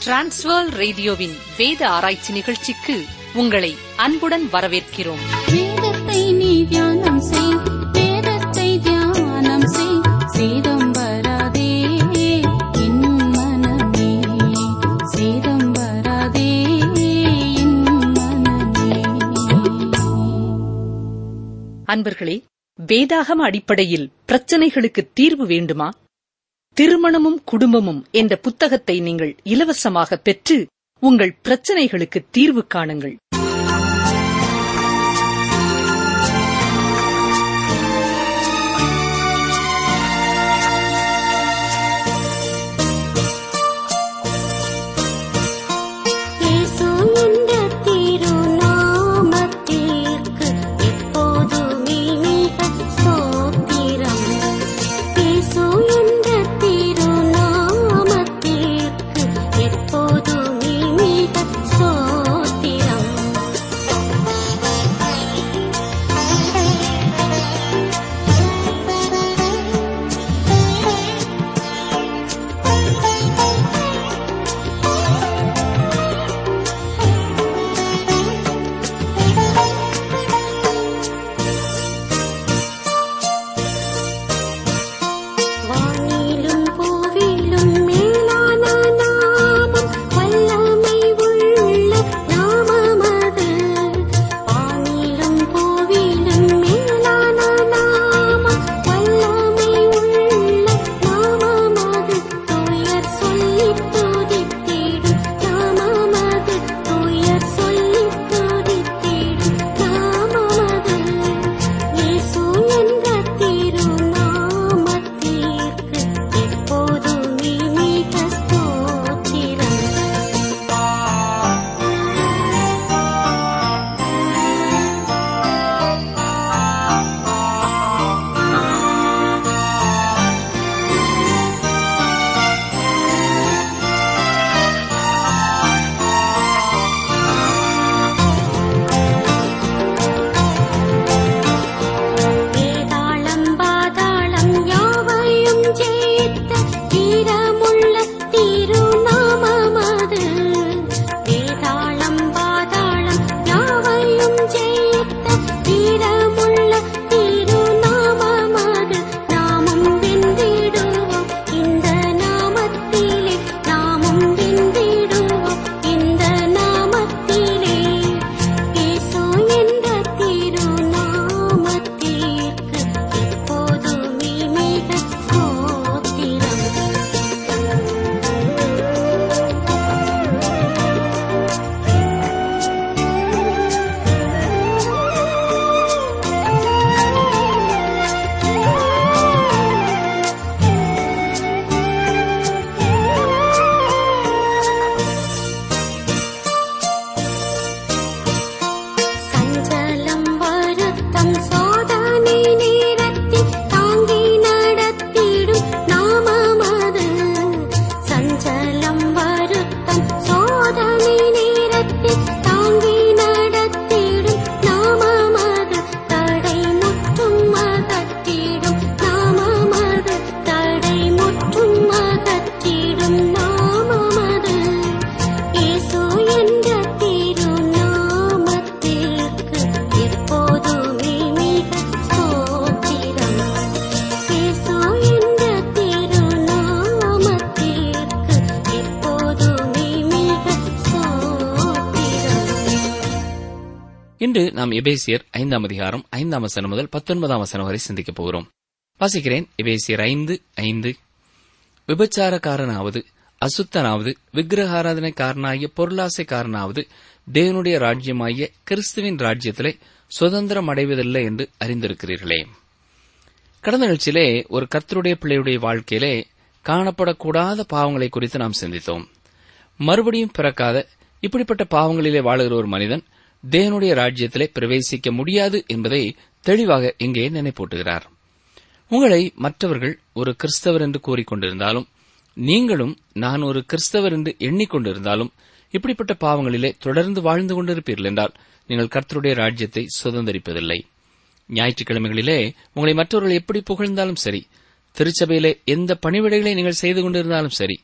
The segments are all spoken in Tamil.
டிரான்ஸ்வர் ரேடியோவின் வேத ஆராய்ச்சி நிகழ்ச்சிக்கு உங்களை அன்புடன் வரவேற்கிறோம் வேதத்தை நீ தியானம் செய் வேதத்தை தியானம் செய் சேதம் வராதே என் மனமே சேதம் வராதே என் மனமே அன்பர்களே வேதாகம அடிப்படையில் பிரச்சனைகளுக்கு தீர்வு வேண்டுமா திருமணமும் குடும்பமும் என்ற புத்தகத்தை நீங்கள் இலவசமாக பெற்று உங்கள் பிரச்சனைகளுக்கு தீர்வு காணுங்கள் இயேசு என்ற திருநாமத்திற்கு எப்போதுமே மிக ஸ்தோத்திரம். இயேசு என்ற திருநாமத்திற்கு எப்போதுமே மிக ஸ்தோத்திரம். வானிலும் பூவிலும் மேலான நாமம் வல்லமை உள்ள நாமமது வானிலும் பூவிலும் மேலான நாமம் வல்லமை உள்ள நாமமது துயர் சொல்லித் துதித்திடும் நாமமது துயர் சொல்லித் துதித்திடும் நாமமது இயேசு என்ற திருநாமத்திற்கு எப்போதுமே மிக ஸ்தோத்திரம் வேதாளம் பாதாளம் யாவையும் ஜெயித்த வீரமுள்ள திருநாமமது வேதாளம் பாதாளம் யாவையும் ஜெயித்த வீரமுள்ள திருநாமமது நாமும் வென்றிடுவோம் இந்த நாமத்திலே நாமும் வென்றிடுவோம் இந்த நாமத்திலே இயேசு என்ற திருநாமத்திற்கு எப்போதுமே மிக ஸ்தோத்திரம் சஞ்சலம் வருத்தம் சோதனை நேரத்தில் தாங்கி நடத்திடும் நாமமது சஞ்சலம் வருத்தம் சோதனை நேரத்தில் தாங்கி நடத்திடும் நாமமது தடை முற்றும் அகற்றிடும் நாமமது தடை முற்றும் அகற்றிடும் நாமமது இயேசு என்ற திருநாமத்திற்கு எப்போதுமே மிக ஸ்தோத்திரம். இயேசு என்ற திருநாமத்திற்கு எப்போதுமே மிக ஸ்தோத்திரம். இன்று நாம் எபேசியர் ஐந்தாம் அதிகாரம் ஐந்தாம் வசனம் முதல் பத்தொன்பதாம் வசனம் வரை சிந்திக்கப் போகிறோம் வாசிக்கிறேன் எபேசியர் ஐந்து ஐந்து விபச்சாரக்காரனாவது அசுத்தனாவது விக்கிரகாராதனைக்காரனாகிய பொருளாசைக்காரனாவது தேவனுடைய ராஜ்யமாகிய கிறிஸ்துவின் ராஜ்யத்திலே சுதந்திரம் அடைவதில்லை என்று அறிந்திருக்கிறீர்களே கடந்த நிகழ்ச்சியிலே ஒரு கர்த்தருடைய பிள்ளையுடைய வாழ்க்கையிலே காணப்படக்கூடாத பாவங்களை குறித்து நாம் சிந்தித்தோம் மறுபடியும் பிறக்காத இப்படிப்பட்ட பாவங்களிலே வாழுகிற ஒரு மனிதன் தேவனுடைய ராஜ்யத்திலே பிரவேசிக்க முடியாது என்பதை தெளிவாக இங்கே நினைப்பூட்டுகிறார் உங்களை மற்றவர்கள் ஒரு கிறிஸ்தவர் என்று கூறிக்கொண்டிருந்தாலும் நீங்களும் நான் ஒரு கிறிஸ்தவர் என்று எண்ணிக்கொண்டிருந்தாலும் இப்படிப்பட்ட பாவங்களிலே தொடர்ந்து வாழ்ந்து கொண்டிருப்பீர்கள் என்றால் நீங்கள் கர்த்தருடைய ராஜ்யத்தை சுதந்திரிப்பதில்லை ஞாயிற்றுக்கிழமைகளிலே உங்களை மற்றவர்கள் எப்படி புகழ்ந்தாலும் சரி திருச்சபையிலே எந்த பணிவிடைகளை நீங்கள் செய்து கொண்டிருந்தாலும் சரி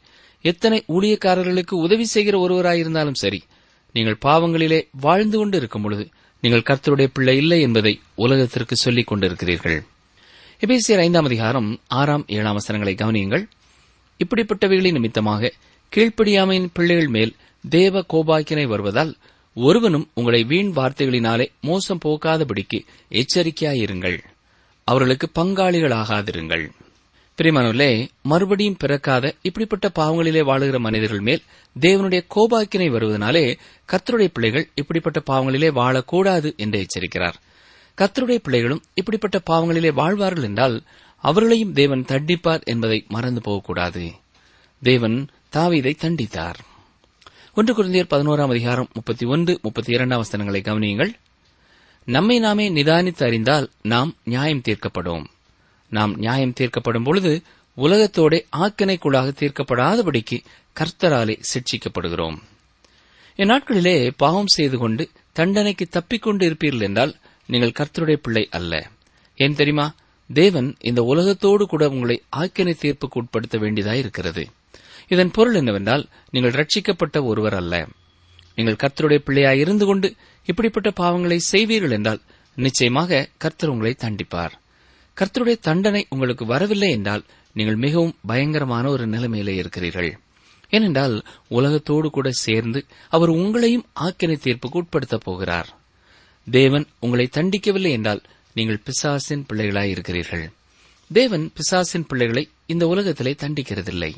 எத்தனை ஊழியக்காரர்களுக்கு உதவி செய்கிற ஒருவராயிருந்தாலும் சரி நீங்கள் பாவங்களிலே வாழ்ந்து கொண்டு இருக்கும் பொழுது நீங்கள் கர்த்தருடைய பிள்ளை இல்லை என்பதை உலகத்திற்கு சொல்லிக் கொண்டிருக்கிறீர்கள் எபேசியர் ஐந்தாம் அதிகாரம் ஆறாம் ஏழாம் வசனங்களை கவனியுங்கள் இப்படிப்பட்டவைகளின் நிமித்தமாக கீழ்ப்படியாமையின் பிள்ளைகள் மேல் தேவ கோபாக்கினை வருவதால் ஒருவனும் உங்களை வீண் வார்த்தைகளினாலே மோசம் போக்காதபடிக்கு எச்சரிக்கையாயிருங்கள் அவர்களுக்கு பங்காளிகளாகாதிருங்கள் பிரிமானூர்லே மறுபடியும் பிறக்காத இப்படிப்பட்ட பாவங்களிலே வாழுகிற மனிதர்கள் மேல் தேவனுடைய கோபாக்கினை வருவதனாலே கர்த்தருடைய பிள்ளைகள் இப்படிப்பட்ட பாவங்களிலே வாழக்கூடாது என்று எச்சரிக்கிறார் கர்த்தருடைய பிள்ளைகளும் இப்படிப்பட்ட பாவங்களிலே வாழ்வார்கள் என்றால் அவர்களையும் தேவன் தண்டிப்பார் என்பதை மறந்து போகக்கூடாது தேவன் தாவீதை தண்டித்தார் ஒன்று குருந்தியர் பதினோராம் அதிகாரம் முப்பத்தி ஒன்று முப்பத்தி இரண்டாம் வசனங்களை கவனியுங்கள் நம்மை நாமே நிதானித்து அறிந்தால் நாம் நியாயம் தீர்க்கப்படும் நாம் நியாயம் தீர்க்கப்படும் பொழுது உலகத்தோடே ஆக்கினைக்குள்ளாக தீர்க்கப்படாதபடிக்கு கர்த்தராலே சிட்சிக்கப்படுகிறோம் இந்நாட்களிலே பாவம் செய்து கொண்டு தண்டனைக்கு தப்பிக்கொண்டு இருப்பீர்கள் என்றால் நீங்கள் கர்த்தருடைய பிள்ளை அல்ல ஏன் தெரியுமா தேவன் இந்த உலகத்தோடு கூட உங்களை ஆக்கினை தீர்ப்புக்கு உட்படுத்த வேண்டியதாயிருக்கிறது இதன் பொருள் என்னவென்றால் நீங்கள் ரட்சிக்கப்பட்ட ஒருவர் அல்ல நீங்கள் கர்த்தருடைய பிள்ளையாய் இருந்து கொண்டு இப்படிப்பட்ட பாவங்களை செய்வீர்கள் என்றால் நிச்சயமாக கர்த்தர் உங்களை தண்டிப்பார் கர்த்தருடைய தண்டனை உங்களுக்கு வரவில்லை என்றால் நீங்கள் மிகவும் பயங்கரமான ஒரு நிலைமையிலே இருக்கிறீர்கள் ஏனென்றால் உலகத்தோடு கூட சேர்ந்து அவர் உங்களையும் ஆக்கினை தீர்ப்புக்கு உட்படுத்தப் போகிறார் தேவன் உங்களை தண்டிக்கவில்லை என்றால் நீங்கள் பிசாசின் பிள்ளைகளாய் இருக்கிறீர்கள் தேவன் பிசாசின் பிள்ளைகளை இந்த உலகத்திலே தண்டிக்கிறதில்லை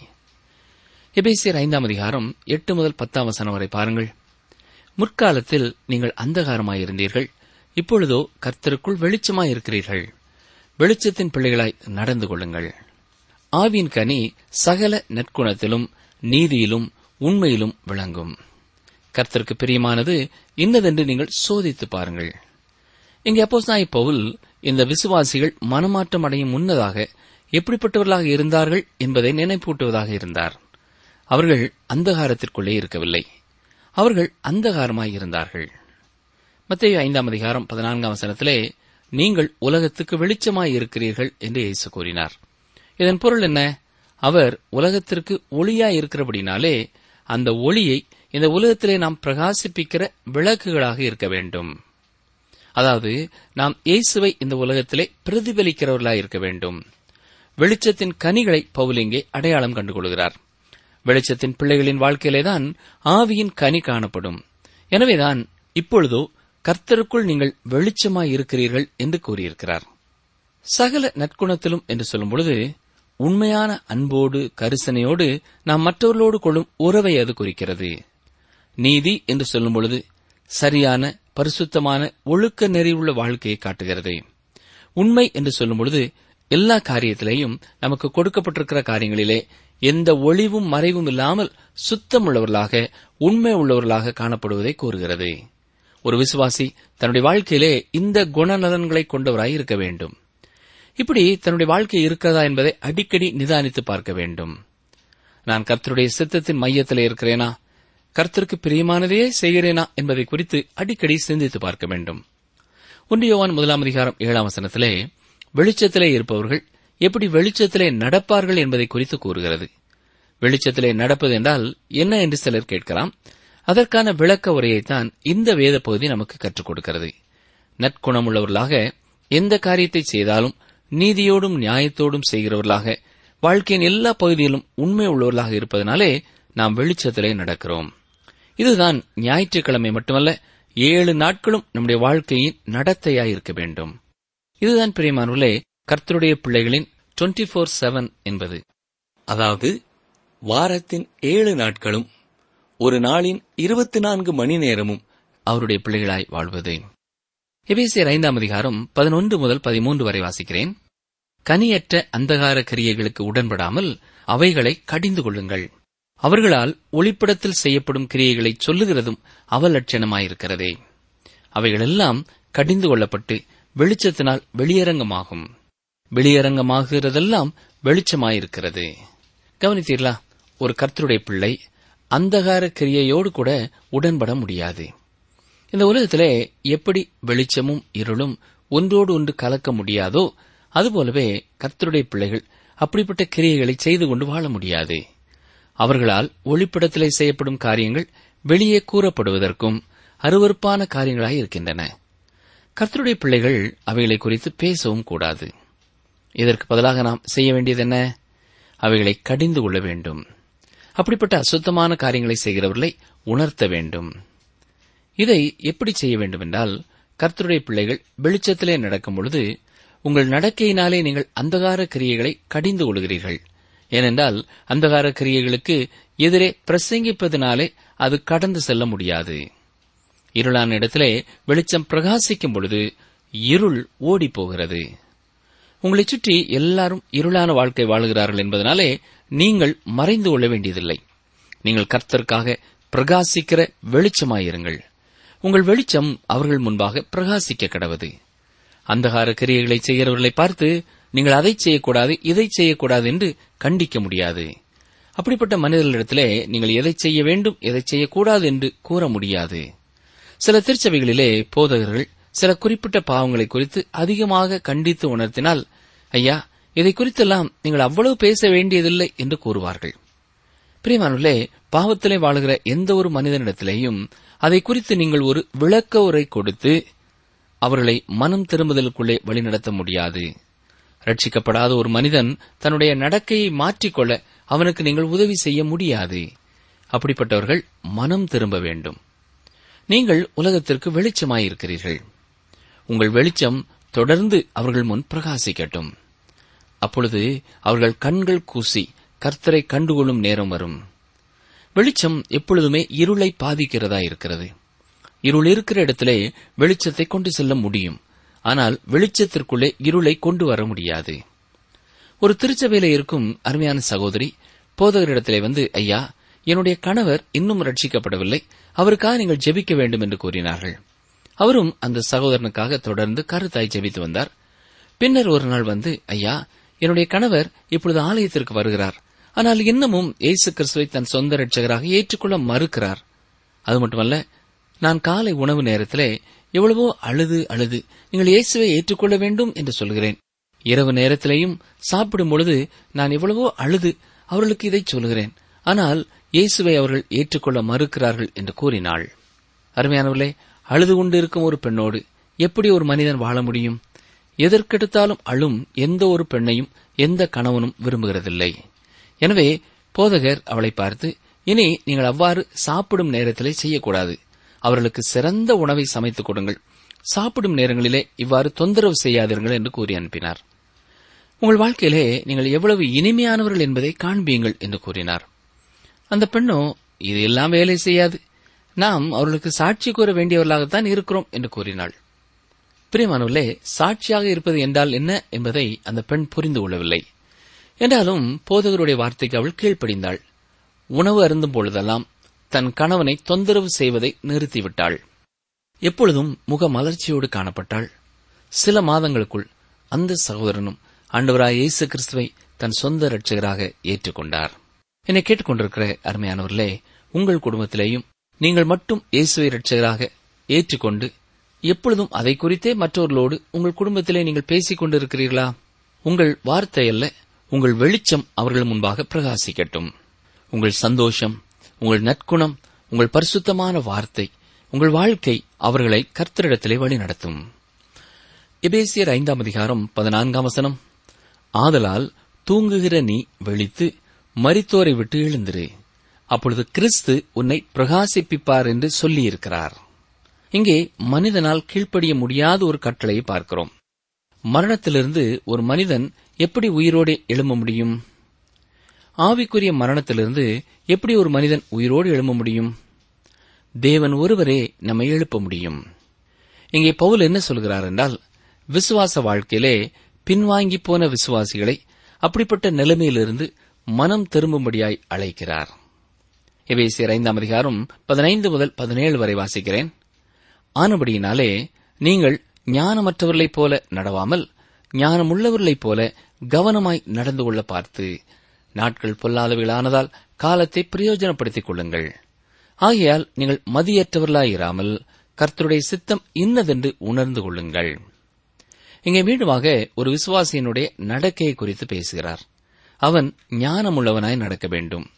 எபேசியர் ஐந்தாம் அதிகாரம் எட்டு முதல் பத்தாம் வசனம் வரை பாருங்கள் முற்காலத்தில் நீங்கள் அந்தகாரமாயிருந்தீர்கள் இப்பொழுதோ கர்த்தருக்குள் வெளிச்சமாயிருக்கிறீர்கள் வெளிச்சத்தின் பிள்ளைகளாய் நடந்து கொள்ளுங்கள் ஆவின் கனி சகல நற்குணத்திலும் நீதியிலும் உண்மையிலும் விளங்கும் கர்த்தருக்கு பிரியமானது இன்னதென்று நீங்கள் சோதித்து பாருங்கள் இங்கே அப்போஸ் நாய் பவுல் இந்த விசுவாசிகள் மனமாற்றம் அடையும் முன்னதாக எப்படிப்பட்டவர்களாக இருந்தார்கள் என்பதை நினைப்பூட்டுவதாக இருந்தார் அவர்கள் அந்தகாரத்திற்குள்ளே இருக்கவில்லை அவர்கள் அந்தகாரமாய் இருந்தார்கள் மத்திய ஐந்தாம் அதிகாரம் பதினான்காம் வசனத்திலே நீங்கள் உலகத்துக்கு வெளிச்சமாய் இருக்கிறீர்கள் என்று இயேசு கூறினார் இதன் பொருள் என்ன அவர் உலகத்திற்கு ஒளியாய் இருக்கிறபடினாலே அந்த ஒளியை இந்த உலகத்திலே நாம் பிரகாசிப்பிக்கிற விளக்குகளாக இருக்க வேண்டும் அதாவது நாம் இயேசுவை இந்த உலகத்திலே பிரதிபலிக்கிறவர்களாய் இருக்க வேண்டும் வெளிச்சத்தின் கனிகளை பவுல் இங்கே அடையாளம் கண்டுகொள்கிறார் வெளிச்சத்தின் பிள்ளைகளின் வாழ்க்கையிலேதான் ஆவியின் கனி காணப்படும் எனவேதான் இப்பொழுதோ கர்த்தருக்குள் நீங்கள் வெளிச்சமாய் இருக்கிறீர்கள் என்று கூறியிருக்கிறார் சகல நற்குணத்திலும் என்று சொல்லும் பொழுது உண்மையான அன்போடு கரிசனையோடு நாம் மற்றவர்களோடு கொள்ளும் உறவை அது குறிக்கிறது நீதி என்று சொல்லும் பொழுது சரியான பரிசுத்தமான ஒழுக்க நெறியுள்ள வாழ்க்கையை காட்டுகிறது உண்மை என்று சொல்லும் பொழுது எல்லா காரியத்திலேயும் நமக்கு கொடுக்கப்பட்டிருக்கிற காரியங்களிலே எந்த ஒளிவும் மறைவும் இல்லாமல் சுத்தமுள்ளவர்களாக உண்மை உள்ளவர்களாக காணப்படுவதை கூறுகிறது ஒரு விசுவாசி தன்னுடைய வாழ்க்கையிலே இந்த குணநலன்களை கொண்டவராய் இருக்க வேண்டும் இப்படி தன்னுடைய வாழ்க்கை இருக்கிறதா என்பதை அடிக்கடி நிதானித்து பார்க்க வேண்டும் நான் கர்த்தருடைய சித்தத்தின் மையத்தில் இருக்கிறேனா கர்த்தருக்கு பிரியமானதையே செய்கிறேனா என்பதை குறித்து அடிக்கடி சிந்தித்து பார்க்க வேண்டும் ஒன்றியவான் முதலாம் அதிகாரம் ஏழாம் வசனத்திலே வெளிச்சத்திலே இருப்பவர்கள் எப்படி வெளிச்சத்திலே நடப்பார்கள் என்பதை குறித்து கூறுகிறது வெளிச்சத்திலே நடப்பது என்றால் என்ன என்று சிலர் கேட்கலாம் அதற்கான விளக்க உரையைத்தான் இந்த வேத பகுதி நமக்கு கற்றுக் கொடுக்கிறது நற்குணமுள்ளவர்களாக எந்த காரியத்தை செய்தாலும் நீதியோடும் நியாயத்தோடும் செய்கிறவர்களாக வாழ்க்கையின் எல்லா பகுதியிலும் உண்மை உள்ளவர்களாக இருப்பதனாலே நாம் வெளிச்சத்திலே நடக்கிறோம் இதுதான் ஞாயிற்றுக்கிழமை மட்டுமல்ல ஏழு நாட்களும் நம்முடைய வாழ்க்கையின் நடத்தையாய் இருக்க வேண்டும் இதுதான் பிரியமானவர்களே கர்த்தருடைய பிள்ளைகளின் டுவெண்டி ஃபோர் செவன் என்பது அதாவது வாரத்தின் ஏழு நாட்களும் ஒரு நாளின் இருபத்தி நான்கு மணி நேரமும் அவருடைய பிள்ளைகளாய் வாழ்வது எபேசியர் ஐந்தாம் அதிகாரம் பதினொன்று முதல் பதிமூன்று வரை வாசிக்கிறேன் கனியற்ற அந்தகார கிரியைகளுக்கு உடன்படாமல் அவைகளை கடிந்து கொள்ளுங்கள் அவர்களால் ஒளிப்படத்தில் செய்யப்படும் கிரியைகளை சொல்லுகிறதும் அவலட்சணமாயிருக்கிறதே அவைகளெல்லாம் கடிந்து கொள்ளப்பட்டு வெளிச்சத்தினால் வெளியரங்கமாகும் வெளியரங்கமாகிறதெல்லாம் வெளிச்சமாயிருக்கிறது கவனித்தீர்களா ஒரு கர்த்தருடைய பிள்ளை அந்தகார கிரியையோடு கூட உடன்பட முடியாது இந்த உலகத்திலே எப்படி வெளிச்சமும் இருளும் ஒன்றோடு ஒன்று கலக்க முடியாதோ அதுபோலவே கர்த்தருடைய பிள்ளைகள் அப்படிப்பட்ட கிரியைகளை செய்து கொண்டு வாழ முடியாது அவர்களால் ஒளிப்படத்திலே செய்யப்படும் காரியங்கள் வெளியே கூறப்படுவதற்கும் அருவருப்பான காரியங்களாய் இருக்கின்றன கர்த்தருடைய பிள்ளைகள் அவைகளை குறித்து பேசவும் கூடாது இதற்கு பதிலாக நாம் செய்ய வேண்டியது என்ன அவைகளை கடிந்து கொள்ள வேண்டும் அப்படிப்பட்ட அசுத்தமான காரியங்களை செய்கிறவர்களை உணர்த்த வேண்டும் இதை எப்படி செய்ய வேண்டும் என்றால் கர்த்தருடைய பிள்ளைகள் வெளிச்சத்திலே நடக்கும் பொழுது உங்கள் நடக்கையினாலே நீங்கள் அந்தகார கிரியைகளை கடிந்து கொள்கிறீர்கள் ஏனென்றால் அந்தகார கிரியைகளுக்கு எதிரே பிரசங்கிப்பதினாலே அது கடந்து செல்ல முடியாது இருளான இடத்திலே வெளிச்சம் பிரகாசிக்கும் பொழுது இருள் ஓடிப் போகிறது உங்களைச் சுற்றி எல்லாரும் இருளான வாழ்க்கை வாழுகிறார்கள் என்பதனாலே நீங்கள் மறைந்து கொள்ள வேண்டியதில்லை நீங்கள் கர்த்தருக்காக பிரகாசிக்கிற வெளிச்சமாயிருங்கள் உங்கள் வெளிச்சம் அவர்கள் முன்பாக பிரகாசிக்க கடவது அந்தகார கிரியைகளை செய்கிறவர்களை பார்த்து நீங்கள் அதை செய்யக்கூடாது இதை செய்யக்கூடாது என்று கண்டிக்க முடியாது அப்படிப்பட்ட மனிதர்களிடத்திலே நீங்கள் எதை செய்ய வேண்டும் எதை செய்யக்கூடாது என்று கூற முடியாது சில திருச்சபைகளிலே போதகர்கள் சில குறிப்பிட்ட பாவங்களை குறித்து அதிகமாக கண்டித்து உணர்த்தினால் ஐயா இதை குறித்தெல்லாம் நீங்கள் அவ்வளவு பேச வேண்டியதில்லை என்று கூறுவார்கள் பிரியமானுள்ளே பாவத்திலே வாழுகிற எந்த ஒரு மனிதனிடத்திலேயும் அதை குறித்து நீங்கள் ஒரு விளக்க உரை கொடுத்து அவர்களை மனம் திரும்புதலுக்குள்ளே வழிநடத்த முடியாது ரட்சிக்கப்படாத ஒரு மனிதன் தன்னுடைய நடக்கையை மாற்றிக்கொள்ள அவனுக்கு நீங்கள் உதவி செய்ய முடியாது அப்படிப்பட்டவர்கள் மனம் திரும்ப வேண்டும் நீங்கள் உலகத்திற்கு வெளிச்சமாயிருக்கிறீர்கள் உங்கள் வெளிச்சம் தொடர்ந்து அவர்கள் முன் பிரகாசிக்கட்டும் அப்பொழுது அவர்கள் கண்கள் கூசி கர்த்தரை கண்டுகொள்ளும் நேரம் வரும் வெளிச்சம் எப்பொழுதுமே இருளை பாதிக்கிறதா இருக்கிறது இருள் இருக்கிற இடத்திலே வெளிச்சத்தை கொண்டு செல்ல முடியும் ஆனால் வெளிச்சத்திற்குள்ளே இருளை கொண்டு வர முடியாது ஒரு திருச்சபையில இருக்கும் அருமையான சகோதரி போதகரிடத்திலே வந்து ஐயா என்னுடைய கணவர் இன்னும் ரட்சிக்கப்படவில்லை அவருக்காக நீங்கள் ஜெபிக்க வேண்டும் என்று கூறினார்கள் அவரும் அந்த சகோதரனுக்காக தொடர்ந்து கருத்தாய் ஜெபித்து வந்தார் பின்னர் ஒரு நாள் வந்து ஐயா என்னுடைய கணவர் இப்பொழுது ஆலயத்திற்கு வருகிறார் ஆனால் இன்னமும் இயேசு கிறிஸ்துவை தன் சொந்த ரட்சகராக ஏற்றுக்கொள்ள மறுக்கிறார் அது மட்டுமல்ல நான் காலை உணவு நேரத்திலே எவ்வளவோ அழுது அழுது நீங்கள் இயேசுவை ஏற்றுக்கொள்ள வேண்டும் என்று சொல்கிறேன் இரவு நேரத்திலேயும் சாப்பிடும் பொழுது நான் எவ்வளவோ அழுது அவர்களுக்கு இதை சொல்கிறேன் ஆனால் இயேசுவை அவர்கள் ஏற்றுக்கொள்ள மறுக்கிறார்கள் என்று கூறினாள் அருமையானவர்களே அழுது கொண்டு இருக்கும் ஒரு பெண்ணோடு எப்படி ஒரு மனிதன் வாழ முடியும் எதற்கெடுத்தாலும் அழும் எந்த ஒரு பெண்ணையும் எந்த கணவனும் விரும்புகிறதில்லை எனவே போதகர் அவளை பார்த்து இனி நீங்கள் அவ்வாறு சாப்பிடும் நேரத்திலே செய்யக்கூடாது அவர்களுக்கு சிறந்த உணவை சமைத்துக் கொடுங்கள் சாப்பிடும் நேரங்களிலே இவ்வாறு தொந்தரவு செய்யாதீர்கள் என்று கூறி அனுப்பினார் உங்கள் வாழ்க்கையிலே நீங்கள் எவ்வளவு இனிமையானவர்கள் என்பதை காண்பியுங்கள் என்று கூறினார் அந்த பெண்ணோ இது எல்லாம் வேலை செய்யாது நாம் அவர்களுக்கு சாட்சி கூற வேண்டியவர்களாகத்தான் இருக்கிறோம் என்று கூறினாள் பிரியமானவர்களே சாட்சியாக இருப்பது என்றால் என்ன என்பதை அந்த பெண் புரிந்து கொள்ளவில்லை என்றாலும் போதகருடைய வார்த்தைக்கு அவள் கீழ்ப்படிந்தாள் உணவு அருந்தும் பொழுதெல்லாம் தன் கணவனை தொந்தரவு செய்வதை நிறுத்திவிட்டாள் எப்பொழுதும் முக மலர்ச்சியோடு காணப்பட்டாள் சில மாதங்களுக்குள் அந்த சகோதரனும் ஆண்டவராய் இயேசு கிறிஸ்துவை தன் சொந்த இரட்சகராக ஏற்றுக்கொண்டார் என்னை கேட்டுக்கொண்டிருக்கிற அருமையானவர்களே உங்கள் குடும்பத்திலேயும் நீங்கள் மட்டும் இயேசுவை இரட்சகராக ஏற்றுக்கொண்டு எப்பொழுதும் அதை குறித்தே மற்றவர்களோடு உங்கள் குடும்பத்திலே நீங்கள் பேசிக் கொண்டிருக்கிறீர்களா உங்கள் வார்த்தை அல்ல உங்கள் வெளிச்சம் அவர்கள் முன்பாக பிரகாசிக்கட்டும் உங்கள் சந்தோஷம் உங்கள் நற்குணம் உங்கள் பரிசுத்தமான வார்த்தை உங்கள் வாழ்க்கை அவர்களை கர்த்தரிடத்திலே வழிநடத்தும் எபேசியர் ஐந்தாம் அதிகாரம் பதினான்காம் வசனம் ஆதலால் தூங்குகிற நீ விழித்து மரித்தோரை விட்டு எழுந்திரு அப்பொழுது கிறிஸ்து உன்னை பிரகாசிப்பிப்பார் என்று சொல்லியிருக்கிறார் இங்கே மனிதனால் கீழ்ப்படிய முடியாத ஒரு கட்டளையை பார்க்கிறோம் மரணத்திலிருந்து ஒரு மனிதன் எப்படி உயிரோடு எழும்ப முடியும் ஆவிக்குரிய மரணத்திலிருந்து எப்படி ஒரு மனிதன் உயிரோடு எழும்ப முடியும் தேவன் ஒருவரே நம்மை எழுப்ப முடியும் இங்கே பவுல் என்ன சொல்கிறார் என்றால் விசுவாச வாழ்க்கையிலே பின்வாங்கி போன விசுவாசிகளை அப்படிப்பட்ட நிலைமையிலிருந்து மனம் திரும்பும்படியாய் அழைக்கிறார் எபேசியர் ஐந்தாம் அதிகாரம் பதினைந்து முதல் பதினேழு வரை வாசிக்கிறேன் ஆனபடியினாலே நீங்கள் ஞானமற்றவர்களைப் போல நடவாமல் ஞானமுள்ளவர்களைப் போல கவனமாய் நடந்து கொள்ள பார்த்து நாட்கள் பொல்லாதவைகளானதால் காலத்தை பிரயோஜனப்படுத்திக் கொள்ளுங்கள் ஆகையால் நீங்கள் மதியற்றவர்களாயிராமல் கர்த்தருடைய சித்தம் இன்னதென்று உணர்ந்து கொள்ளுங்கள் இங்கே மீண்டுமாக ஒரு விசுவாசியினுடைய நடக்கையை குறித்து பேசுகிறார் அவன் ஞானமுள்ளவனாய் நடக்க வேண்டும்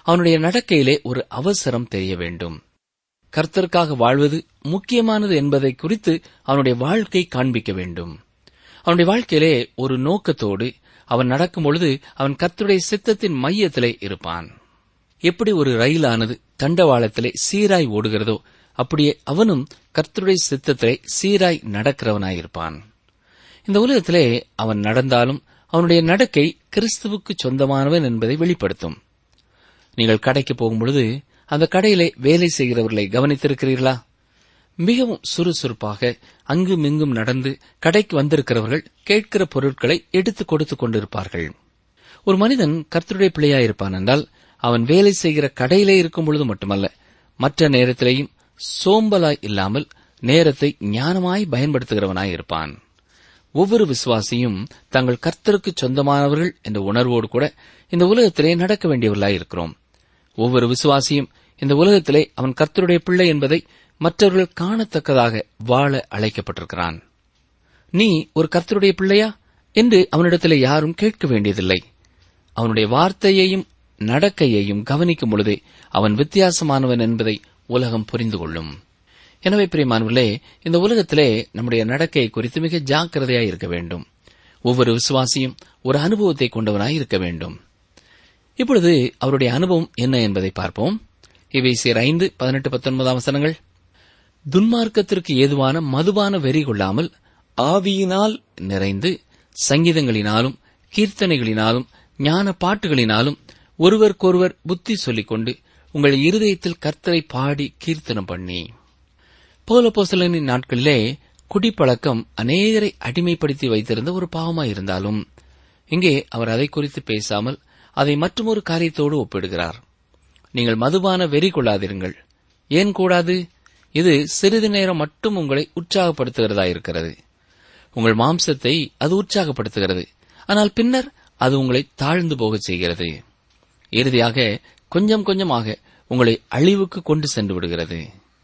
அவனுடைய நடக்கையிலே ஒரு அவசரம் தெரிய வேண்டும் கர்த்தருக்காக வாழ்வது முக்கியமானது என்பதை குறித்து அவனுடைய வாழ்க்கை காண்பிக்க வேண்டும் அவனுடைய வாழ்க்கையிலே ஒரு நோக்கத்தோடு அவன் நடக்கும் பொழுது அவன் கர்த்தருடைய சித்தத்தின் மையத்திலே இருப்பான் எப்படி ஒரு ரயிலானது தண்டவாளத்திலே சீராய் ஓடுகிறதோ அப்படியே அவனும் கர்த்தருடைய சித்தத்திலே சீராய் நடக்கிறவனாயிருப்பான் இந்த உலகத்திலே அவன் நடந்தாலும் அவனுடைய நடக்கை கிறிஸ்துவுக்கு சொந்தமானவன் என்பதை வெளிப்படுத்தும் நீங்கள் கடைக்கு போகும்பொழுது அந்த கடையிலே வேலை செய்கிறவர்களை கவனித்திருக்கிறீர்களா மிகவும் சுறுசுறுப்பாக அங்கும் இங்கும் நடந்து கடைக்கு வந்திருக்கிறவர்கள் கேட்கிற பொருட்களை எடுத்துக் கொடுத்துக் கொண்டிருப்பார்கள் ஒரு மனிதன் கர்த்தருடைய பிள்ளையாயிருப்பான் என்றால் அவன் வேலை செய்கிற கடையிலே இருக்கும் பொழுது மட்டுமல்ல மற்ற நேரத்திலேயும் சோம்பலாய் இல்லாமல் நேரத்தை ஞானமாய் பயன்படுத்துகிறவனாய் இருப்பான் ஒவ்வொரு விசுவாசியும் தங்கள் கர்த்தருக்கு சொந்தமானவர்கள் என்ற உணர்வோடு கூட இந்த உலகத்திலே நடக்க வேண்டியவர்களாய் இருக்கிறோம் ஒவ்வொரு விசுவாசியும் இந்த உலகத்திலே அவன் கர்த்தருடைய பிள்ளை என்பதை மற்றவர்கள் காணத்தக்கதாக வாழ அழைக்கப்பட்டிருக்கிறான் நீ ஒரு கர்த்தருடைய பிள்ளையா என்று அவனிடத்திலே யாரும் கேட்க வேண்டியதில்லை அவனுடைய வார்த்தையையும் நடக்கையையும் கவனிக்கும் பொழுதே அவன் வித்தியாசமானவன் என்பதை உலகம் புரிந்து கொள்ளும் எனவே பிரியமானவர்களே இந்த உலகத்திலே நம்முடைய நடக்கை குறித்து மிக ஜாக்கிரதையாய் இருக்க வேண்டும் ஒவ்வொரு விசுவாசியும் ஒரு அனுபவத்தை கொண்டவனாய் இருக்க வேண்டும் இப்பொழுது அவருடைய அனுபவம் என்ன என்பதை பார்ப்போம் இவை சீர் ஐந்து பதினெட்டு பத்தொன்பதாம் வசனங்கள் துன்மார்க்கத்திற்கு ஏதுவான மதுபான வெறி கொள்ளாமல் ஆவியினால் நிறைந்து சங்கீதங்களினாலும் கீர்த்தனைகளினாலும் ஞான பாட்டுகளினாலும் ஒருவருக்கொருவர் புத்தி சொல்லிக்கொண்டு உங்கள் இருதயத்தில் கர்த்தரை பாடி கீர்த்தனம் பண்ணி பௌலப்போசலனின் நாட்களிலே குடிப்பழக்கம் அநேகரை அடிமைப்படுத்தி வைத்திருந்த ஒரு பாவமாயிருந்தாலும் இங்கே அவர் அதை குறித்து பேசாமல் அதை மற்றொரு காரியத்தோடு ஒப்பிடுகிறார் நீங்கள் மதுபான வெறி கொள்ளாதிருங்கள் ஏன் கூடாது இது சிறிது நேரம் மட்டும் உங்களை உற்சாகப்படுத்துகிறதா இருக்கிறது உங்கள் மாம்சத்தை அது உற்சாகப்படுத்துகிறது ஆனால் பின்னர் அது உங்களை தாழ்ந்து போகச் செய்கிறது இறுதியாக கொஞ்சம் கொஞ்சமாக உங்களை அழிவுக்கு கொண்டு சென்று விடுகிறது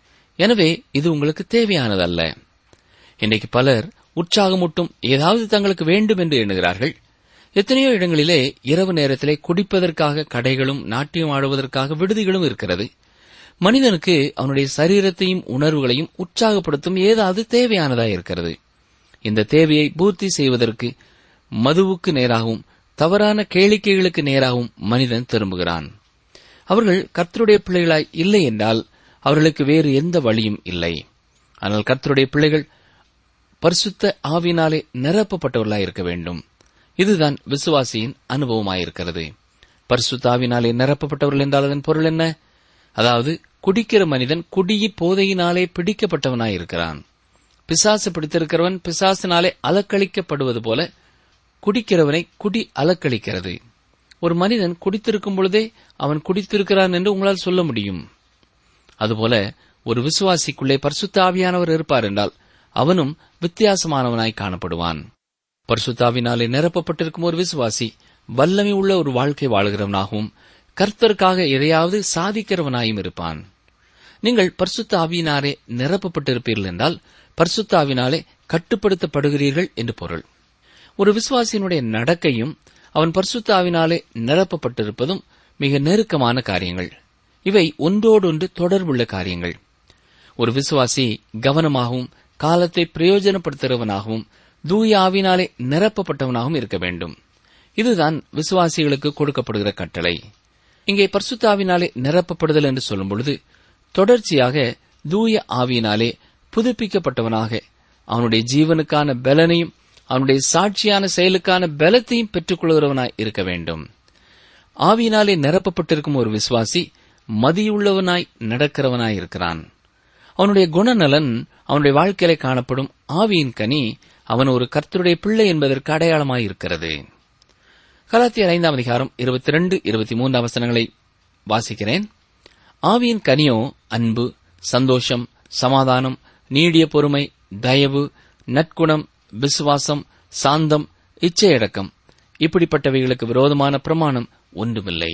எனவே இது உங்களுக்கு தேவையானதல்ல இன்றைக்கு பலர் உற்சாகமூட்டும் ஏதாவது தங்களுக்கு வேண்டும் என்று எண்ணுகிறார்கள் எத்தனையோ இடங்களிலே இரவு நேரத்திலே குடிப்பதற்காக கடைகளும் நாட்டியம் ஆடுவதற்காக விடுதிகளும் இருக்கிறது மனிதனுக்கு அவனுடைய சரீரத்தையும் உணர்வுகளையும் உற்சாகப்படுத்தும் ஏதாவது தேவையானதாய் இருக்கிறது இந்த தேவையை பூர்த்தி செய்வதற்கு மதுவுக்கு நேராகவும் தவறான கேளிக்கைகளுக்கு நேராகவும் மனிதன் திரும்புகிறான் அவர்கள் கர்த்தருடைய பிள்ளைகளாய் இல்லை என்றால் அவர்களுக்கு வேறு எந்த வழியும் இல்லை ஆனால் கர்த்தருடைய பிள்ளைகள் பரிசுத்த ஆவினாலே நிரப்பப்பட்டவர்களாய் இருக்க வேண்டும் இதுதான் விசுவாசியின் அனுபவமாயிருக்கிறது பரிசுத்த ஆவினாலே நிரப்பப்பட்டவர்கள் என்றால் அதன் பொருள் என்ன அதாவது குடிக்கிற மனிதன் குடியி போதையினாலே பிடிக்கப்பட்டவனாயிருக்கிறான் பிசாசு பிடித்திருக்கிறவன் பிசாசினாலே அலக்களிக்கப்படுவது போல குடிக்கிறவனை குடி அலக்களிக்கிறது ஒரு மனிதன் குடித்திருக்கும் பொழுதே அவன் குடித்திருக்கிறான் என்று உங்களால் சொல்ல முடியும் அதுபோல ஒரு விசுவாசிக்குள்ளே பரிசுத்த ஆவியானவர் இருப்பார் என்றால் அவனும் வித்தியாசமானவனாய் காணப்படுவான் பரிசுத்தாவினாலே நிரப்பப்பட்டிருக்கும் ஒரு விசுவாசி வல்லமை உள்ள ஒரு வாழ்க்கை வாழுகிறவனாகவும் கர்த்தருக்காக எதையாவது சாதிக்கிறவனாயும் இருப்பான் நீங்கள் பரிசுத்த ஆவியினாரே நிரப்பப்பட்டிருப்பீர்கள் என்றால் பரிசுத்த ஆவினாலே கட்டுப்படுத்தப்படுகிறீர்கள் என்று பொருள் ஒரு விசுவாசியினுடைய நடக்கையும் அவன் பரிசுத்த ஆவினாலே நிரப்பப்பட்டிருப்பதும் மிக நெருக்கமான காரியங்கள் இவை ஒன்றோடொன்று தொடர்புள்ள காரியங்கள் ஒரு விசுவாசி கவனமாகவும் காலத்தை பிரயோஜனப்படுத்துகிறவனாகவும் தூய ஆவினாலே நிரப்பப்பட்டவனாகவும் இருக்க வேண்டும் இதுதான் விசுவாசிகளுக்கு கொடுக்கப்படுகிற கட்டளை இங்கே பரிசுத்தாவினாலே நிரப்பப்படுதல் என்று சொல்லும் பொழுது தொடர்ச்சியாக தூய ஆவியினாலே புதுப்பிக்கப்பட்டவனாக அவனுடைய ஜீவனுக்கான பலனையும் அவனுடைய சாட்சியான செயலுக்கான பலத்தையும் பெற்றுக்கொள்கிறவனாய் இருக்க வேண்டும் ஆவியினாலே நிரப்பப்பட்டிருக்கும் ஒரு விசுவாசி மதியுள்ளவனாய் நடக்கிறவனாய் இருக்கிறான் அவனுடைய குணநலன் அவனுடைய வாழ்க்கையில காணப்படும் ஆவியின் கனி அவன் ஒரு கர்த்தருடைய பிள்ளை என்பதற்கு அடையாளமாய் இருக்கிறது கலாத்தியர் ஐந்தாம் அதிகாரம் இருபத்தி ரெண்டு இருபத்தி மூன்று அவசரங்களை வாசிக்கிறேன் ஆவியின் கனியோ அன்பு சந்தோஷம் சமாதானம் நீடிய பொறுமை தயவு நற்குணம் விசுவாசம் சாந்தம் இச்சையடக்கம் இப்படிப்பட்டவைகளுக்கு விரோதமான பிரமாணம் ஒன்றுமில்லை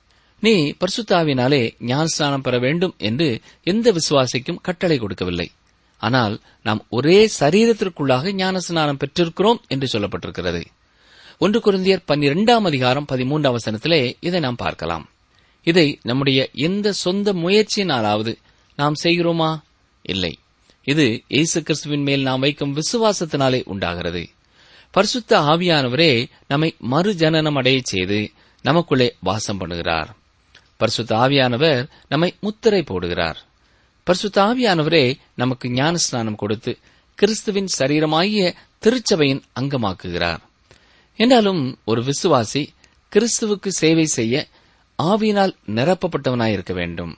நீ பரிசுத்தாவினாலே ஞானஸ்நானம் பெற வேண்டும் என்று எந்த விசுவாசிக்கும் கட்டளை கொடுக்கவில்லை ஆனால் நாம் ஒரே சரீரத்திற்குள்ளாக ஞானஸ்நானம் பெற்றிருக்கிறோம் என்று சொல்லப்பட்டிருக்கிறது ஒன்று குருந்தியர் பன்னிரெண்டாம் அதிகாரம் பதிமூன்றாம் வசனத்திலே இதை நாம் பார்க்கலாம் இதை நம்முடைய எந்த சொந்த முயற்சியினாலாவது நாம் செய்கிறோமா இல்லை இது இயேசு கிறிஸ்துவின் மேல் நாம் வைக்கும் விசுவாசத்தினாலே உண்டாகிறது பரிசுத்த ஆவியானவரே நம்மை மறுஜனனம் அடையச் செய்து நமக்குள்ளே வாசம் பண்ணுகிறார் பரிசுத்த ஆவியானவர் நம்மை முத்திரை போடுகிறார் பரிசுத்த ஆவியானவரே நமக்கு ஞானஸ்நானம் கொடுத்து கிறிஸ்துவின் சரீரமாகிய திருச்சபையின் அங்கமாக்குகிறார் என்றாலும் ஒரு விசுவாசி கிறிஸ்துவுக்கு சேவை செய்ய ஆவியினால் நிரப்பப்பட்டவனாயிருக்க வேண்டும்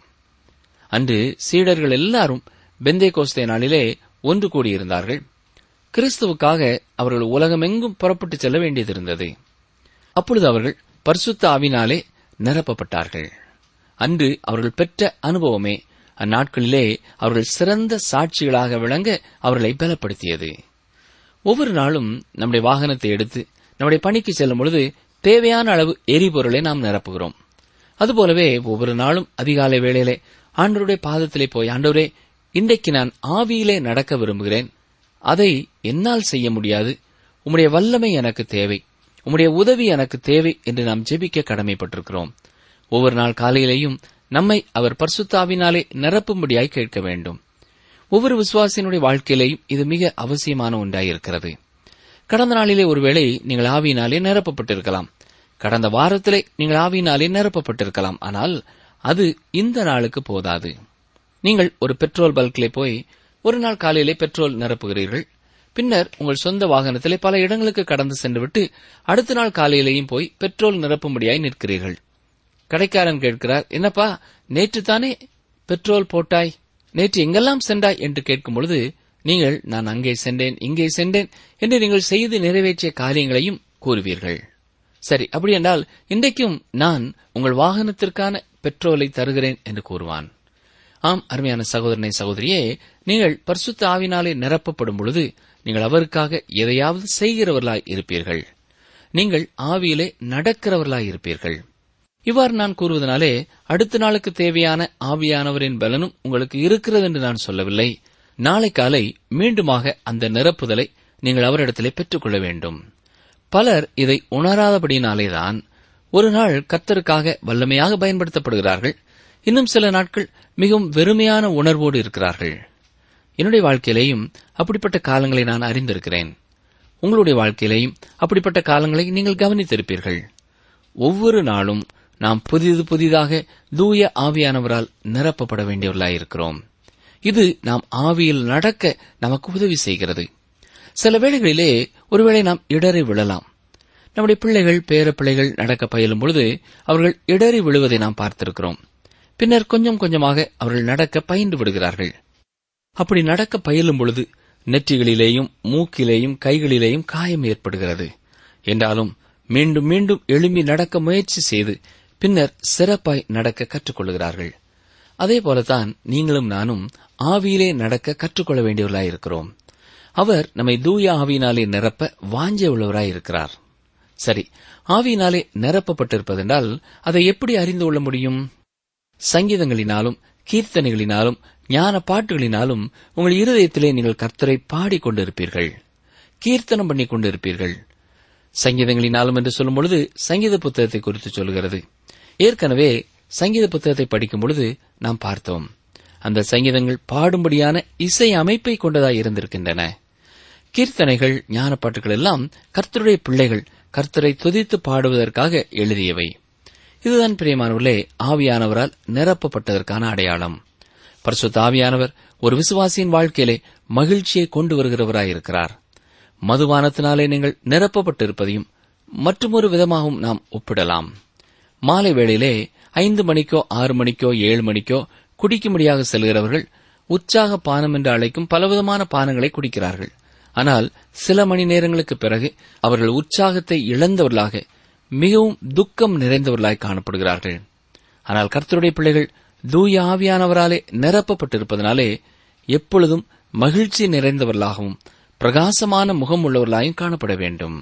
அன்று சீடர்கள் எல்லாரும் பெந்தே கோஸ்தே நாளிலே ஒன்று கூடியிருந்தார்கள் கிறிஸ்துவுக்காக அவர்கள் உலகமெங்கும் புறப்பட்டுச் செல்ல வேண்டியதிருந்தது அப்பொழுது அவர்கள் பரிசுத்த ஆவினாலே நிரப்பப்பட்டார்கள் அன்று அவர்கள் பெற்ற அனுபவமே அந்நாட்களிலே அவர்கள் சிறந்த சாட்சிகளாக விளங்க அவர்களை பலப்படுத்தியது ஒவ்வொரு நாளும் நம்முடைய வாகனத்தை எடுத்து நம்முடைய பணிக்கு செல்லும் பொழுது தேவையான அளவு எரிபொருளை நாம் நிரப்புகிறோம் அதுபோலவே ஒவ்வொரு நாளும் அதிகாலை வேளையிலே ஆண்டவருடைய பாதத்திலே போய் ஆண்டவரே இன்றைக்கு நான் ஆவியிலே நடக்க விரும்புகிறேன் அதை என்னால் செய்ய முடியாது உம்முடைய வல்லமை எனக்கு தேவை உம்முடைய உதவி எனக்கு தேவை என்று நாம் ஜெபிக்க கடமைப்பட்டிருக்கிறோம் ஒவ்வொரு நாள் காலையிலேயும் நம்மை அவர் பரிசுத்தாவினாலே நிரப்பும்படியாய் கேட்க வேண்டும் ஒவ்வொரு விசுவாசியினுடைய வாழ்க்கையிலேயும் இது மிக அவசியமான ஒன்றாயிருக்கிறது கடந்த நாளிலே ஒருவேளை நீங்கள் ஆவியினாலே நிரப்பப்பட்டிருக்கலாம் கடந்த வாரத்திலே நீங்கள் ஆவியினாலே நிரப்பப்பட்டிருக்கலாம் ஆனால் அது இந்த நாளுக்கு போதாது நீங்கள் ஒரு பெட்ரோல் பல்கிலே போய் ஒரு நாள் காலையிலே பெட்ரோல் நிரப்புகிறீர்கள் பின்னர் உங்கள் சொந்த வாகனத்திலே பல இடங்களுக்கு கடந்து சென்றுவிட்டு அடுத்த நாள் காலையிலேயும் போய் பெட்ரோல் நிரப்பும்படியாய் நிற்கிறீர்கள் கடைக்காரன் கேட்கிறார் என்னப்பா நேற்று தானே பெட்ரோல் போட்டாய் நேற்று எங்கெல்லாம் சென்றாய் என்று கேட்கும் பொழுது நீங்கள் நான் அங்கே சென்றேன் இங்கே சென்றேன் என்று நீங்கள் செய்து நிறைவேற்றிய காரியங்களையும் கூறுவீர்கள் சரி அப்படி என்றால் இன்றைக்கும் நான் உங்கள் வாகனத்திற்கான பெட்ரோலை தருகிறேன் என்று கூறுவான் ஆம் அருமையான சகோதரனை சகோதரியே நீங்கள் பரிசுத்த ஆவினாலே நிரப்பப்படும் பொழுது நீங்கள் அவருக்காக எதையாவது செய்கிறவர்களாய் இருப்பீர்கள் நீங்கள் ஆவியிலே நடக்கிறவர்களாய் இருப்பீர்கள் இவ்வாறு நான் கூறுவதனாலே அடுத்த நாளுக்கு தேவையான ஆவியானவரின் பலனும் உங்களுக்கு இருக்கிறது என்று நான் சொல்லவில்லை நாளை காலை மீண்டுமாக அந்த நிரப்புதலை நீங்கள் அவரிடத்திலே பெற்றுக்கொள்ள வேண்டும் பலர் இதை உணராதபடியினாலேதான் ஒரு நாள் கர்த்தருக்காக வல்லமையாக பயன்படுத்தப்படுகிறார்கள் இன்னும் சில நாட்கள் மிகவும் வெறுமையான உணர்வோடு இருக்கிறார்கள் என்னுடைய வாழ்க்கையிலேயும் அப்படிப்பட்ட காலங்களை நான் அறிந்திருக்கிறேன் உங்களுடைய வாழ்க்கையிலேயும் அப்படிப்பட்ட காலங்களை நீங்கள் கவனித்திருப்பீர்கள் ஒவ்வொரு நாளும் நாம் புதிது புதிதாக தூய ஆவியானவரால் நிரப்பப்பட வேண்டியவர்களாயிருக்கிறோம் இது நாம் ஆவியில் நடக்க நமக்கு உதவி செய்கிறது சில வேளைகளிலே ஒருவேளை நாம் இடறி விழலாம் நம்முடைய பிள்ளைகள் பேர பிள்ளைகள் நடக்க பயிலும் பொழுது அவர்கள் இடறி விழுவதை நாம் பார்த்திருக்கிறோம் பின்னர் கொஞ்சம் கொஞ்சமாக அவர்கள் நடக்க பயின்று விடுகிறார்கள் அப்படி நடக்க பயிலும் பொழுது நெற்றிகளிலேயும் மூக்கிலேயும் கைகளிலேயும் காயம் ஏற்படுகிறது என்றாலும் மீண்டும் மீண்டும் எழும்பி நடக்க முயற்சி செய்து பின்னர் சிறப்பாய் நடக்க கற்றுக்கொள்கிறார்கள் அதே போலத்தான் நீங்களும் நானும் ஆவியிலே நடக்க கற்றுக்கொள்ள வேண்டியவர்களாயிருக்கிறோம் அவர் நம்மை தூய ஆவியினாலே நிரப்ப வாஞ்ச உள்ளவராயிருக்கிறார் சரி ஆவியினாலே நிரப்பப்பட்டிருப்பதென்றால் அதை எப்படி அறிந்து கொள்ள முடியும் சங்கீதங்களினாலும் கீர்த்தனைகளினாலும் ஞான பாட்டுகளினாலும் உங்கள் இருதயத்திலே நீங்கள் கர்த்தரை பாடிக்கொண்டிருப்பீர்கள் கீர்த்தனம் பண்ணிக் கொண்டிருப்பீர்கள் சங்கீதங்களினாலும் என்று சொல்லும் பொழுது சங்கீத புத்தகத்தை குறித்து சொல்கிறது ஏற்கனவே சங்கீத புத்தகத்தை படிக்கும் பொழுது நாம் பார்த்தோம் அந்த சங்கீதங்கள் பாடும்படியான இசை அமைப்பை கொண்டதாய் இருந்திருக்கின்றன கீர்த்தனைகள் ஞானப்பாட்டுகள் எல்லாம் கர்த்தருடைய பிள்ளைகள் கர்த்தரை துதித்து பாடுவதற்காக எழுதியவை இதுதான் பிரியமானவர்களே ஆவியானவரால் நிரப்பப்பட்டதற்கான அடையாளம் பரிசுத்த ஆவியானவர் ஒரு விசுவாசியின் வாழ்க்கையிலே மகிழ்ச்சியை கொண்டு வருகிறவராயிருக்கிறார் மதுபானத்தினாலே நீங்கள் நிரப்பப்பட்டிருப்பதையும் மற்றொரு விதமாகவும் நாம் ஒப்பிடலாம் மாலை வேளையிலே ஐந்து மணிக்கோ ஆறு மணிக்கோ ஏழு மணிக்கோ குடிக்கும்படியாக செல்கிறவர்கள் உற்சாக பானம் என்று அழைக்கும் பலவிதமான பானங்களை குடிக்கிறார்கள் ஆனால் சில மணி நேரங்களுக்கு பிறகு அவர்கள் உற்சாகத்தை இழந்தவர்களாக மிகவும் துக்கம் நிறைந்தவர்களாய் காணப்படுகிறார்கள் ஆனால் கர்த்தருடைய பிள்ளைகள் தூய ஆவியானவராலே நிரப்பப்பட்டிருப்பதனாலே எப்பொழுதும் மகிழ்ச்சி நிறைந்தவர்களாகவும் பிரகாசமான முகம் உள்ளவர்களாயும் காணப்பட வேண்டும்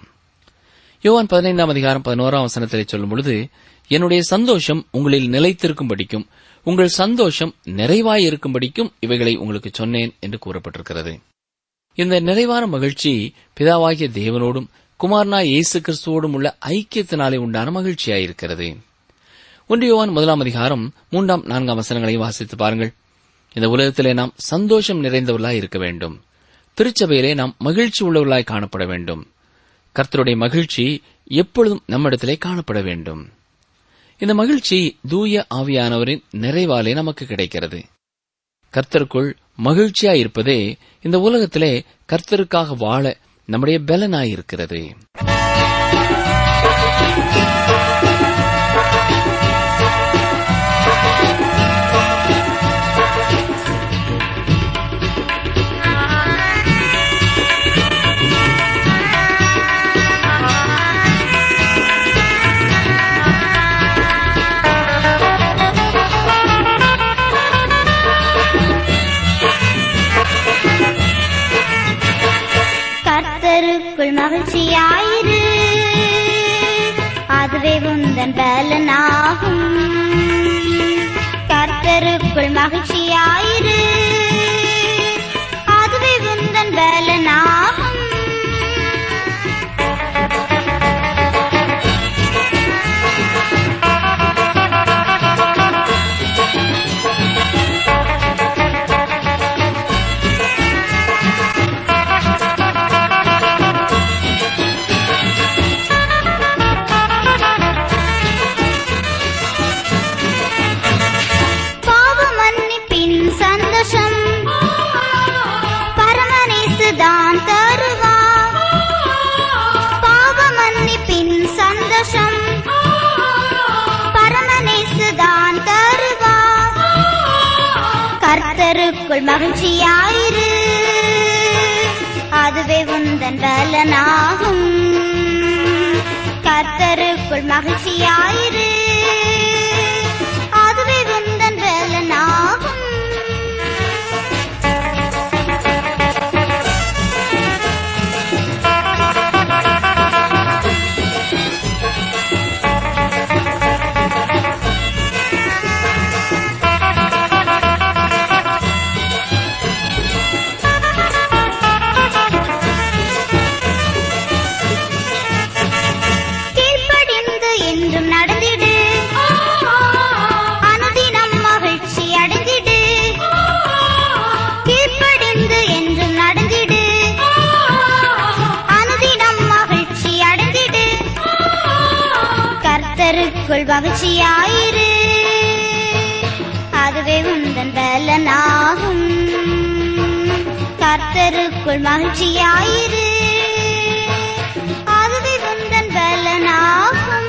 யோவான் பதினைந்தாம் அதிகாரம் பதினோராம் வசனத்திலே சொல்லும் பொழுது என்னுடைய சந்தோஷம் உங்களில் நிலைத்திருக்கும்படிக்கும் உங்கள் சந்தோஷம் நிறைவாயிருக்கும்படிக்கும் இவைகளை உங்களுக்கு சொன்னேன் என்று கூறப்பட்டிருக்கிறது இந்த நிறைவான மகிழ்ச்சி பிதாவாகிய தேவனோடும் குமாரனா இயேசு கிறிஸ்துவோடும் உள்ள ஐக்கியத்தினாலே உண்டான மகிழ்ச்சியாயிருக்கிறது ஒன்று யோவான் முதலாம் அதிகாரம் மூன்றாம் நான்காம் வசனங்களை வாசித்து பாருங்கள் இந்த உலகத்திலே நாம் சந்தோஷம் நிறைந்தவர்களாய் இருக்க வேண்டும் திருச்சபையிலே நாம் மகிழ்ச்சி உள்ளவர்களாய் காணப்பட வேண்டும் கர்த்தருடைய மகிழ்ச்சி எப்பொழுதும் நம்மிடத்திலே காணப்பட வேண்டும் இந்த மகிழ்ச்சி தூய ஆவியானவரின் நிறைவாலே நமக்கு கிடைக்கிறது கர்த்தருக்குள் மகிழ்ச்சியாயிருப்பதே இந்த உலகத்திலே கர்த்தருக்காக வாழ நம்முடைய பலனாயிருக்கிறது கர்த்தருக்குள் மகிழ்ச்சியாயிரு அதுவே உந்தன் பலனாகும் கர்த்தருக்குள் மகிழ்ச்சியாயிரு அதுவே உந்தன் பலனாகும் பாவ மன்னிப்பின் சந்தோஷம் பரமனேசு தான் தருவா பாவ மன்னிப்பின் சந்தோஷம் பரமனேசு தான் தருவா கர்த்தருக்குள் மகிழ்ச்சியாயிரு அதுவே உந்தன் பலனாகும் கர்த்தருக்குள் மகிழ்ச்சியாயிரு அதுவே உந்தன் பலனாகும் கீழ்ப்படிந்து என்றும் நடந்திடு அனுதினம் மகிழ்ச்சி அடைந்திடு கீழ்ப்படிந்து என்றும் நடந்திடு அனுதினம் மகிழ்ச்சி அடைந்திடு கர்த்தருக்குள் மகிழ்ச்சியாயிரு அதுவே உந்தன் பலனாகும் கர்த்தருக்குள் மகிழ்ச்சியாயிரு அதுவே உந்தன் பலனாகும்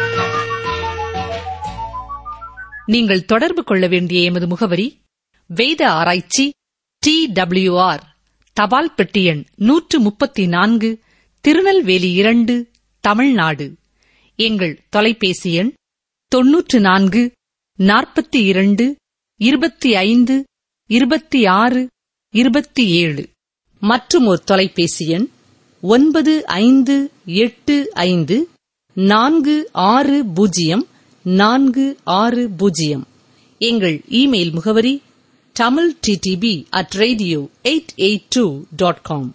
நீங்கள் தொடர்பு கொள்ள வேண்டிய எமது முகவரி வேத ஆராய்ச்சி டி ஆர் தபால் பெட்டி எண் நூற்று முப்பத்தி நான்கு திருநெல்வேலி இரண்டு தமிழ்நாடு எங்கள் தொலைபேசி எண் தொன்னூற்று நான்கு நாற்பத்தி இரண்டு இருபத்தி ஐந்து இருபத்தி ஆறு இருபத்தி ஏழு மற்றும் ஒரு தொலைபேசி எண் ஒன்பது ஐந்து எட்டு ஐந்து நான்கு ஆறு பூஜ்ஜியம் நான்கு ஆறு பூஜ்ஜியம் எங்கள் இமெயில் முகவரி Tamil DTP at radio eight eight two dot com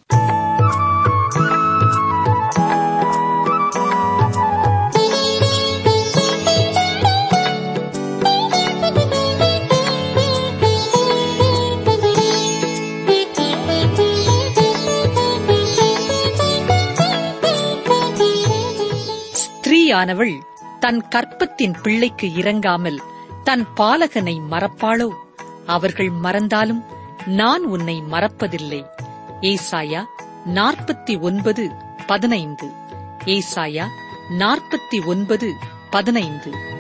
ஸ்திரீயானவள் தன் கற்பத்தின் பிள்ளைக்கு இறங்காமல் தன் பாலகனை மறப்பாளோ அவர்கள் மறந்தாலும் நான் உன்னை மறப்பதில்லை ஏசாயா நாற்பத்தி ஒன்பது பதினைந்து ஏசாயா நாற்பத்தி ஒன்பது பதினைந்து